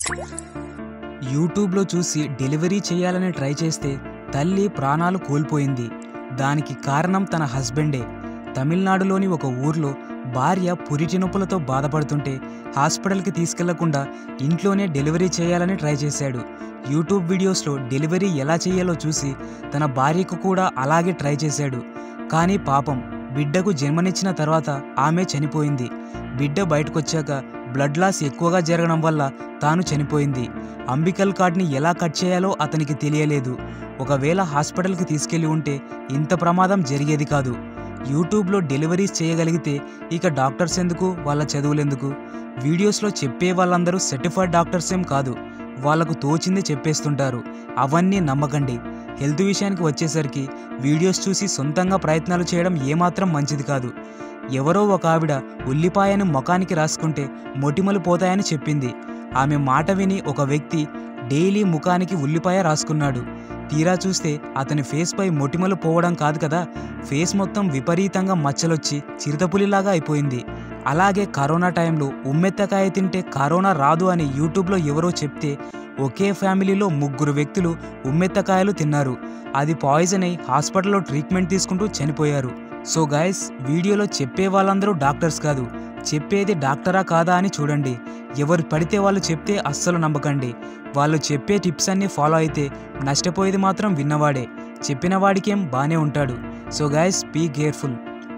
యూట్యూబ్లో చూసి డెలివరీ చేయాలని ట్రై చేస్తే తల్లి ప్రాణాలు కోల్పోయింది దానికి కారణం తన హస్బెండే తమిళనాడులోని ఒక ఊర్లో భార్య పురిటి నొప్పులతో బాధపడుతుంటే హాస్పిటల్కి తీసుకెళ్లకుండా ఇంట్లోనే డెలివరీ చేయాలని ట్రై చేశాడు యూట్యూబ్ వీడియోస్లో డెలివరీ ఎలా చేయాలో చూసి తన భార్యకు కూడా అలాగే ట్రై చేశాడు కానీ పాపం బిడ్డకు జన్మనిచ్చిన తర్వాత ఆమె చనిపోయింది బిడ్డ బయటకొచ్చాక బ్లడ్ లాస్ ఎక్కువగా జరగడం వల్ల తాను చనిపోయింది అంబికల్ కార్డ్ని ఎలా కట్ చేయాలో అతనికి తెలియలేదు ఒకవేళ హాస్పిటల్కి తీసుకెళ్లి ఉంటే ఇంత ప్రమాదం జరిగేది కాదు యూట్యూబ్లో డెలివరీస్ చేయగలిగితే ఇక డాక్టర్స్ ఎందుకు వాళ్ళ చదువులెందుకు వీడియోస్లో చెప్పే వాళ్ళందరూ సర్టిఫైడ్ డాక్టర్స్ ఏం కాదు వాళ్ళకు తోచింది చెప్పేస్తుంటారు అవన్నీ నమ్మకండి హెల్త్ విషయానికి వచ్చేసరికి వీడియోస్ చూసి సొంతంగా ప్రయత్నాలు చేయడం ఏమాత్రం మంచిది కాదు ఎవరో ఒక ఆవిడ ఉల్లిపాయను ముఖానికి రాసుకుంటే మొటిమలు పోతాయని చెప్పింది ఆమె మాట విని ఒక వ్యక్తి డైలీ ముఖానికి ఉల్లిపాయ రాసుకున్నాడు తీరా చూస్తే అతని ఫేస్పై మొటిమలు పోవడం కాదు కదా ఫేస్ మొత్తం విపరీతంగా మచ్చలొచ్చి చిరుతపులిలాగా అయిపోయింది అలాగే కరోనా టైంలో ఉమ్మెత్తకాయ తింటే కరోనా రాదు అని యూట్యూబ్లో ఎవరో చెప్తే ఒకే ఫ్యామిలీలో ముగ్గురు వ్యక్తులు ఉమ్మెత్తకాయలు తిన్నారు అది పాయిజన్ అయి హాస్పిటల్లో ట్రీట్మెంట్ తీసుకుంటూ చనిపోయారు సో గైస్ వీడియోలో చెప్పే వాళ్ళందరూ డాక్టర్స్ కాదు చెప్పేది డాక్టరా కాదా అని చూడండి ఎవరు పడితే వాళ్ళు చెప్తే అస్సలు నమ్మకండి వాళ్ళు చెప్పే టిప్స్ అన్నీ ఫాలో అయితే నష్టపోయేది మాత్రం విన్నవాడే చెప్పిన వాడికేం బానే ఉంటాడు సో గైస్ బీ కేర్ఫుల్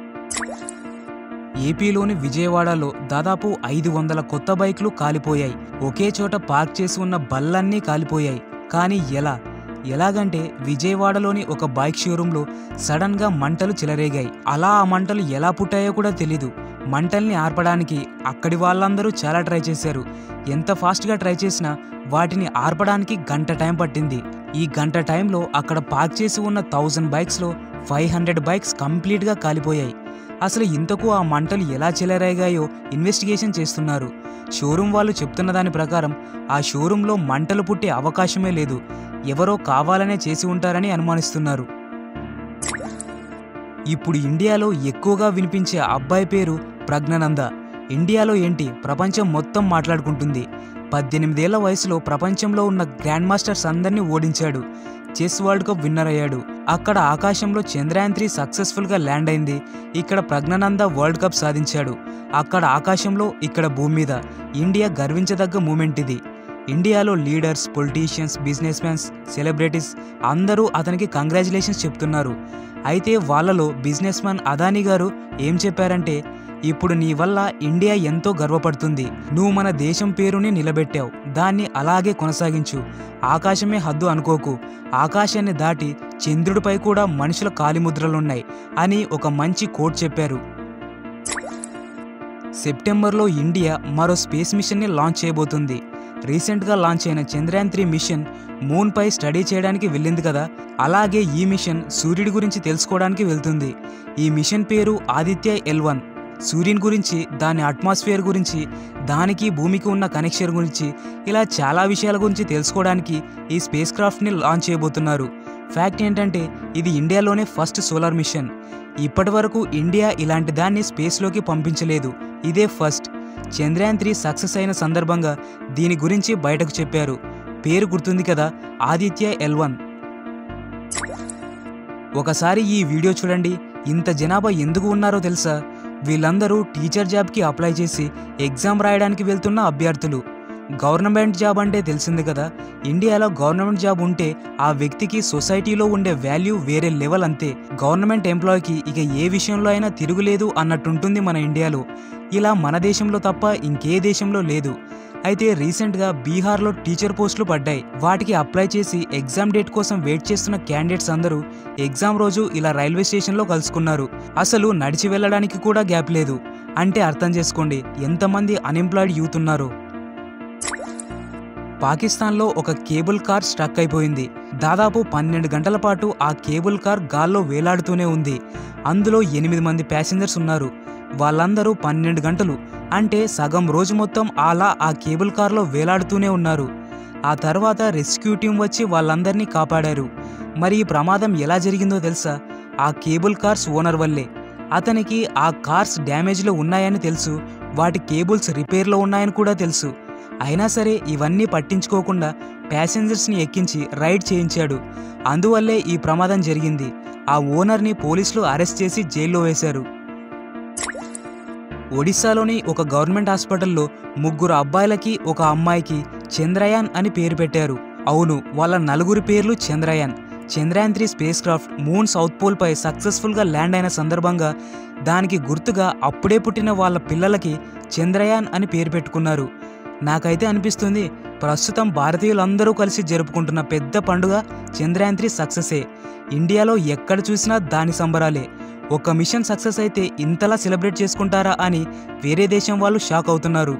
ఏపీలోని విజయవాడలో దాదాపు ఐదు వందల కొత్త బైక్లు కాలిపోయాయి ఒకే చోట పార్క్ చేసి ఉన్న బళ్ళన్నీ కాలిపోయాయి కానీ ఎలా ఎలాగంటే విజయవాడలోని ఒక బైక్ షోరూంలో సడన్ గా మంటలు చెలరేగాయి అలా ఆ మంటలు ఎలా పుట్టాయో కూడా తెలీదు మంటల్ని ఆర్పడానికి అక్కడి వాళ్ళందరూ చాలా ట్రై చేశారు ఎంత ఫాస్ట్గా ట్రై చేసినా వాటిని ఆర్పడానికి గంట టైం పట్టింది ఈ గంట టైంలో అక్కడ పార్క్ చేసి ఉన్న థౌజండ్ బైక్స్లో ఫైవ్ హండ్రెడ్ బైక్స్ కంప్లీట్గా కాలిపోయాయి అసలు ఇంతకు ఆ మంటలు ఎలా చెలరేగాయో ఇన్వెస్టిగేషన్ చేస్తున్నారు షోరూం వాళ్ళు చెప్తున్న దాని ప్రకారం ఆ షోరూంలో మంటలు పుట్టే అవకాశమే లేదు ఎవరో కావాలనే చేసి ఉంటారని అనుమానిస్తున్నారు ఇప్పుడు ఇండియాలో ఎక్కువగా వినిపించే అబ్బాయి పేరు ప్రజ్ఞనంద ఇండియాలో ఏంటి ప్రపంచం మొత్తం మాట్లాడుకుంటుంది పద్దెనిమిదేళ్ల వయసులో ప్రపంచంలో ఉన్న గ్రాండ్ మాస్టర్స్ అందరినీ ఓడించాడు చెస్ వరల్డ్ కప్ విన్నర్ అయ్యాడు అక్కడ ఆకాశంలో చంద్రయాన్ త్రీ సక్సెస్ఫుల్గా ల్యాండ్ అయింది ఇక్కడ ప్రజ్ఞనంద వరల్డ్ కప్ సాధించాడు అక్కడ ఆకాశంలో ఇక్కడ భూమి మీద ఇండియా గర్వించదగ్గ మూమెంట్ ఇది ఇండియాలో leaders politicians business mans celebrities అందరూ అతనికి కంగ్రాచులేషన్స్ చెప్తున్నారు అయితే వాళ్ళలో బిజినెస్ మ్యాన్ అదానీ గారు ఏం చెప్పారంటే ఇప్పుడు నీ వల్ల ఇండియా ఎంతో గర్వపడుతుంది నువ్వు మన దేశం పేరుని నిలబెట్టావు దాన్ని అలాగే కొనసాగించు ఆకాశమే హద్దు అనుకోకు ఆకాశాన్ని దాటి చంద్రుడిపై కూడా మనుషుల కాలిముద్రలున్నాయి అని ఒక మంచి కోట్ చెప్పారు సెప్టెంబర్లో ఇండియా మరో స్పేస్ మిషన్ని లాంచ్ చేయబోతుంది రీసెంట్గా లాంచ్ అయిన చంద్రయాన్ త్రీ మిషన్ మూన్పై స్టడీ చేయడానికి వెళ్ళింది కదా అలాగే ఈ మిషన్ సూర్యుడి గురించి తెలుసుకోవడానికి వెళ్తుంది ఈ మిషన్ పేరు ఆదిత్య ఎల్ వన్ సూర్యుని గురించి దాని అట్మాస్ఫియర్ గురించి దానికి భూమికి ఉన్న కనెక్షన్ గురించి ఇలా చాలా విషయాల గురించి తెలుసుకోవడానికి ఈ స్పేస్ క్రాఫ్ట్ని లాంచ్ చేయబోతున్నారు ఫ్యాక్ట్ ఏంటంటే ఇది ఇండియాలోనే ఫస్ట్ సోలార్ మిషన్ ఇప్పటి వరకు ఇండియా ఇలాంటి దాన్ని స్పేస్లోకి పంపించలేదు ఇదే ఫస్ట్ చంద్రయాన్ త్రీ సక్సెస్ అయిన సందర్భంగా దీని గురించి బయటకు చెప్పారు పేరు గుర్తుంది కదా ఆదిత్య ఎల్ వన్ ఒకసారి ఈ వీడియో చూడండి ఇంత జనాభా ఎందుకు ఉన్నారో తెలుసా వీళ్ళందరూ టీచర్ జాబ్కి అప్లై చేసి ఎగ్జామ్ రాయడానికి వెళ్తున్న అభ్యర్థులు గవర్నమెంట్ జాబ్ అంటే తెలిసింది కదా ఇండియాలో గవర్నమెంట్ జాబ్ ఉంటే ఆ వ్యక్తికి సొసైటీలో ఉండే వాల్యూ వేరే లెవెల్ అంతే గవర్నమెంట్ ఎంప్లాయీకి ఇక ఏ విషయంలో అయినా తిరుగులేదు అన్నట్టుంటుంది మన ఇండియాలో ఇలా మన దేశంలో తప్ప ఇంకే దేశంలో లేదు అయితే రీసెంట్గా బీహార్లో టీచర్ పోస్టులు పడ్డాయి వాటికి అప్లై చేసి ఎగ్జామ్ డేట్ కోసం వెయిట్ చేస్తున్న క్యాండిడేట్స్ అందరూ ఎగ్జామ్ రోజు ఇలా రైల్వే స్టేషన్లో కలుసుకున్నారు అసలు నడిచి వెళ్ళడానికి కూడా గ్యాప్ లేదు అంటే అర్థం చేసుకోండి ఎంతమంది అన్ఎంప్లాయిడ్ యూత్ ఉన్నారో పాకిస్తాన్లో ఒక కేబుల్ కార్ స్టక్ అయిపోయింది దాదాపు పన్నెండు గంటల పాటు ఆ కేబుల్ కార్ గాల్లో వేలాడుతూనే ఉంది అందులో ఎనిమిది మంది ప్యాసింజర్స్ ఉన్నారు వాళ్ళందరూ పన్నెండు గంటలు అంటే సగం రోజు మొత్తం అలా ఆ కేబుల్ కార్లో వేలాడుతూనే ఉన్నారు ఆ తర్వాత రెస్క్యూ టీం వచ్చి వాళ్ళందరినీ కాపాడారు మరి ఈ ప్రమాదం ఎలా జరిగిందో తెలుసా ఆ కేబుల్ కార్స్ ఓనర్ వల్లే అతనికి ఆ కార్స్ డ్యామేజ్లో ఉన్నాయని తెలుసు వాటి కేబుల్స్ రిపేర్లో ఉన్నాయని కూడా తెలుసు అయినా సరే ఇవన్నీ పట్టించుకోకుండా ప్యాసింజర్స్ని ఎక్కించి రైడ్ చేయించాడు అందువల్లే ఈ ప్రమాదం జరిగింది ఆ ఓనర్ని పోలీసులు అరెస్ట్ చేసి జైల్లో వేశారు ఒడిశాలోని ఒక గవర్నమెంట్ హాస్పిటల్లో ముగ్గురు అబ్బాయిలకి ఒక అమ్మాయికి చంద్రయాన్ అని పేరు పెట్టారు అవును వాళ్ళ నలుగురి పేర్లు Chandrayaan Chandrayaan three spacecraft moon south pole పై సక్సెస్ఫుల్గా ల్యాండ్ అయిన సందర్భంగా దానికి గుర్తుగా అప్పుడే పుట్టిన వాళ్ళ పిల్లలకి చంద్రయాన్ అని పేరు పెట్టుకున్నారు నాకైతే అనిపిస్తుంది ప్రస్తుతం భారతీయులందరూ కలిసి జరుపుకుంటున్న పెద్ద పండుగ చంద్రయాన్ త్రీ సక్సెసే ఇండియాలో ఎక్కడ చూసినా దాని సంబరాలే ఒక మిషన్ సక్సెస్ అయితే ఇంతలా సెలబ్రేట్ చేసుకుంటారా అని వేరే దేశం వాళ్ళు షాక్ అవుతున్నారు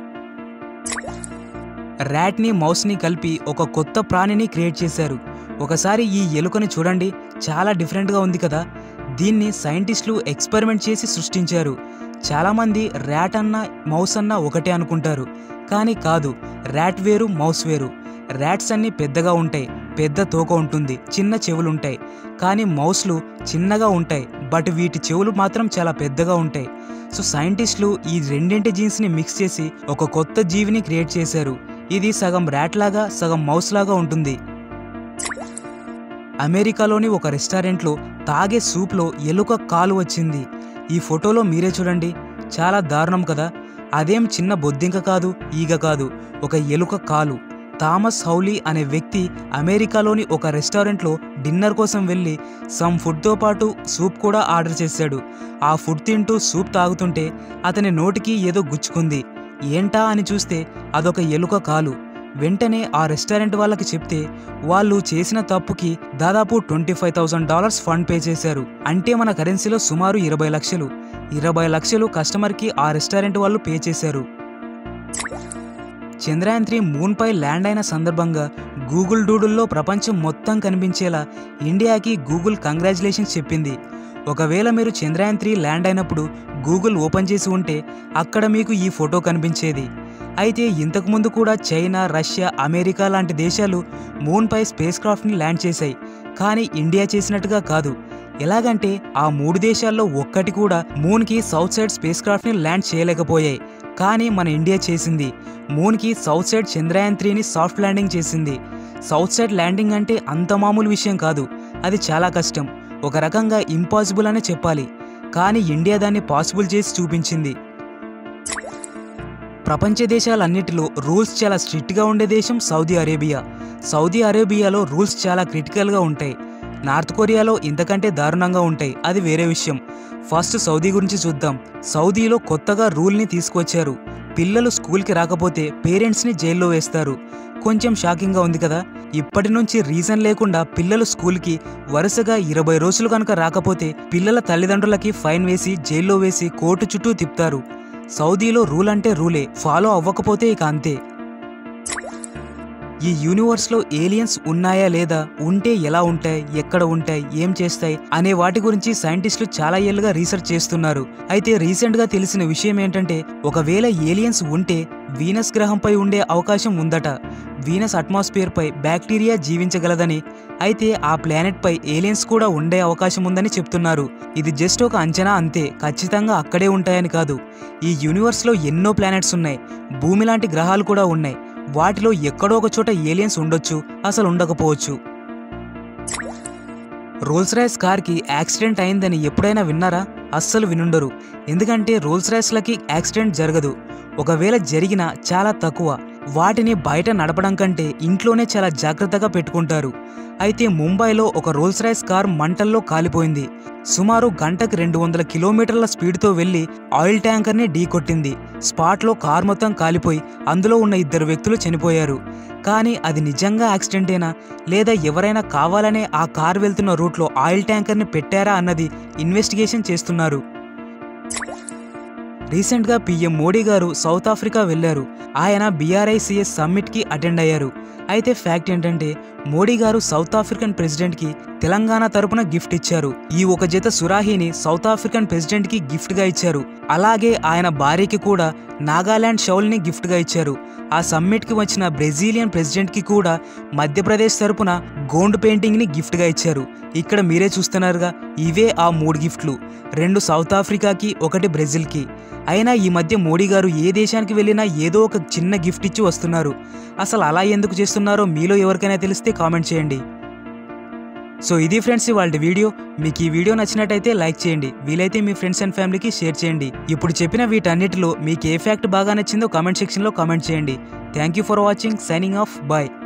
ర్యాట్ని మౌస్ని కలిపి ఒక కొత్త ప్రాణిని క్రియేట్ చేశారు ఒకసారి ఈ ఎలుకని చూడండి చాలా డిఫరెంట్గా ఉంది కదా దీన్ని సైంటిస్టులు ఎక్స్పెరిమెంట్ చేసి సృష్టించారు చాలామంది ర్యాట్ అన్న మౌస్ అన్న ఒకటే అనుకుంటారు కానీ కాదు ర్యాట్ వేరు మౌస్ వేరు ర్యాట్స్ అన్ని పెద్దగా ఉంటాయి పెద్ద తోక ఉంటుంది చిన్న చెవులు ఉంటాయి కానీ మౌస్లు చిన్నగా ఉంటాయి బట్ వీటి చెవులు మాత్రం చాలా పెద్దగా ఉంటాయి సో సైంటిస్టులు ఈ రెండింటి జీన్స్ని మిక్స్ చేసి ఒక కొత్త జీవిని క్రియేట్ చేశారు ఇది సగం ర్యాట్ లాగా సగం మౌస్ లాగా ఉంటుంది అమెరికాలోని ఒక రెస్టారెంట్లో తాగే సూప్లో ఎలుక కాలు వచ్చింది ఈ ఫోటోలో మీరే చూడండి చాలా దారుణం కదా అదేం చిన్న బొద్దింక కాదు ఈగ కాదు ఒక ఎలుక కాలు థామస్ హౌలీ అనే వ్యక్తి అమెరికాలోని ఒక రెస్టారెంట్లో డిన్నర్ కోసం వెళ్ళి సమ్ ఫుడ్తో పాటు సూప్ కూడా ఆర్డర్ చేశాడు ఆ ఫుడ్ తింటూ సూప్ తాగుతుంటే అతని నోటికి ఏదో గుచ్చుకుంది ఏంటా అని చూస్తే అదొక ఎలుక కాలు వెంటనే ఆ రెస్టారెంట్ వాళ్ళకి చెప్తే వాళ్ళు చేసిన తప్పుకి దాదాపు twenty five thousand dollars fund pay చేశారు అంటే మన కరెన్సీలో సుమారు ఇరవై లక్షలు ఇరవై లక్షలు కస్టమర్కి ఆ రెస్టారెంట్ వాళ్ళు పే చేశారు చంద్రయాన్ త్రీ మూన్పై ల్యాండ్ అయిన సందర్భంగా గూగుల్ డూడుల్లో ప్రపంచం మొత్తం కనిపించేలా ఇండియాకి గూగుల్ కంగ్రాచులేషన్స్ చెప్పింది ఒకవేళ మీరు చంద్రయాన్ త్రీ ల్యాండ్ అయినప్పుడు గూగుల్ ఓపెన్ చేసి ఉంటే అక్కడ మీకు ఈ ఫోటో కనిపించేది అయితే ఇంతకుముందు కూడా చైనా రష్యా అమెరికా లాంటి దేశాలు మూన్పై స్పేస్ క్రాఫ్ట్ని ల్యాండ్ చేశాయి కానీ ఇండియా చేసినట్టుగా కాదు ఎలాగంటే ఆ మూడు దేశాల్లో ఒక్కటి కూడా మూన్కి సౌత్ సైడ్ స్పేస్ క్రాఫ్ట్ని ల్యాండ్ చేయలేకపోయాయి కానీ మన ఇండియా చేసింది మూన్కి సౌత్ సైడ్ చంద్రయాన్ త్రీని సాఫ్ట్ ల్యాండింగ్ చేసింది సౌత్ సైడ్ ల్యాండింగ్ అంటే అంత మామూలు విషయం కాదు అది చాలా కష్టం ఒక రకంగా ఇంపాసిబుల్ అనే చెప్పాలి కానీ ఇండియా దాన్ని పాసిబుల్ చేసి చూపించింది ప్రపంచ దేశాలన్నిటిలో రూల్స్ చాలా స్ట్రిక్ట్గా ఉండే దేశం సౌదీ అరేబియా సౌదీ అరేబియాలో రూల్స్ చాలా క్రిటికల్గా ఉంటాయి నార్త్ కొరియాలో ఇంతకంటే దారుణంగా ఉంటాయి అది వేరే విషయం ఫస్ట్ సౌదీ గురించి చూద్దాం సౌదీలో కొత్తగా రూల్ని తీసుకొచ్చారు పిల్లలు స్కూల్కి రాకపోతే పేరెంట్స్ని జైల్లో వేస్తారు కొంచెం షాకింగ్గా ఉంది కదా ఇప్పటి నుంచి రీజన్ లేకుండా పిల్లలు స్కూల్కి వరుసగా ఇరవై రోజులు కనుక రాకపోతే పిల్లల తల్లిదండ్రులకి ఫైన్ వేసి జైల్లో వేసి కోర్టు చుట్టూ తిప్పుతారు సౌదీలో రూల్ అంటే రూలే ఫాలో అవ్వకపోతే ఇక అంతే ఈ యూనివర్స్లో ఏలియన్స్ ఉన్నాయా లేదా ఉంటే ఎలా ఉంటాయి ఎక్కడ ఉంటాయి ఏం చేస్తాయి అనే వాటి గురించి సైంటిస్టులు చాలా ఏళ్ళుగా రీసెర్చ్ చేస్తున్నారు అయితే రీసెంట్గా తెలిసిన విషయం ఏంటంటే ఒకవేళ ఏలియన్స్ ఉంటే వీనస్ గ్రహంపై ఉండే అవకాశం ఉందట వీనస్ అట్మాస్ఫియర్పై బ్యాక్టీరియా జీవించగలదని అయితే ఆ ప్లానెట్పై ఏలియన్స్ కూడా ఉండే అవకాశం ఉందని చెప్తున్నారు ఇది జస్ట్ ఒక అంచనా అంతే ఖచ్చితంగా అక్కడే ఉంటాయని కాదు ఈ యూనివర్స్లో ఎన్నో ప్లానెట్స్ ఉన్నాయి భూమి లాంటి గ్రహాలు కూడా ఉన్నాయి వాటిలో ఎక్కడో ఒక చోట ఏలియన్స్ ఉండొచ్చు అసలు ఉండకపోవచ్చు రోల్స్ రైస్ కార్కి యాక్సిడెంట్ అయిందని ఎప్పుడైనా విన్నారా అస్సలు వినుండరు ఎందుకంటే రోల్స్ రైస్లకి యాక్సిడెంట్ జరగదు ఒకవేళ జరిగినా చాలా తక్కువ వాటిని బయట నడపడం కంటే ఇంట్లోనే చాలా జాగ్రత్తగా పెట్టుకుంటారు అయితే ముంబైలో ఒక రోల్స్ రైస్ కార్ మంటల్లో కాలిపోయింది సుమారు గంటకు రెండు వందల కిలోమీటర్ల స్పీడ్తో వెళ్లి ఆయిల్ ట్యాంకర్ని ఢీకొట్టింది స్పాట్లో కార్ మొత్తం కాలిపోయి అందులో ఉన్న ఇద్దరు వ్యక్తులు చనిపోయారు కానీ అది నిజంగా యాక్సిడెంటేనా లేదా ఎవరైనా కావాలనే ఆ కార్ వెళ్తున్న రూట్లో ఆయిల్ ట్యాంకర్ని పెట్టారా అన్నది ఇన్వెస్టిగేషన్ చేస్తున్నారు రీసెంట్గా పీఎం మోడీ గారు సౌత్ ఆఫ్రికా వెళ్లారు ఆయన బీఆర్ఐసిఎస్ సమ్మిట్కి అటెండ్ అయ్యారు అయితే ఫ్యాక్ట్ ఏంటంటే మోడీ గారు సౌత్ ఆఫ్రికన్ ప్రెసిడెంట్కి తెలంగాణ తరపున గిఫ్ట్ ఇచ్చారు ఈ ఒక జత సురాహీని సౌత్ ఆఫ్రికన్ ప్రెసిడెంట్ కి గిఫ్ట్ గా ఇచ్చారు అలాగే ఆయన భార్యకి కూడా నాగాలాండ్ షౌల్ని గిఫ్ట్ గా ఇచ్చారు ఆ సమ్మిట్ కి వచ్చిన బ్రెజిలియన్ ప్రెసిడెంట్ కి కూడా మధ్యప్రదేశ్ తరపున గోండ్ పెయింటింగ్ ని గిఫ్ట్ గా ఇచ్చారు ఇక్కడ మీరే చూస్తున్నారుగా ఇవే ఆ మూడు గిఫ్ట్లు రెండు సౌత్ ఆఫ్రికాకి ఒకటి బ్రెజిల్కి అయినా ఈ మధ్య మోడీ గారు ఏ దేశానికి వెళ్ళినా ఏదో ఒక చిన్న గిఫ్ట్ ఇచ్చి వస్తున్నారు అసలు అలా ఎందుకు చేస్తున్నారో మీలో ఎవరికైనా తెలిస్తే కామెంట్ చేయండి సో ఇది ఫ్రెండ్స్ వాళ్ళ వీడియో మీకు ఈ వీడియో నచ్చినట్టయితే లైక్ చేయండి వీలైతే మీ ఫ్రెండ్స్ అండ్ ఫ్యామిలీకి షేర్ చేయండి ఇప్పుడు చెప్పిన వీటన్నిటిలో మీకు ఏ ఫ్యాక్ట్ బాగా నచ్చిందో కామెంట్ సెక్షన్లో కామెంట్ చేయండి thank you for watching signing off bye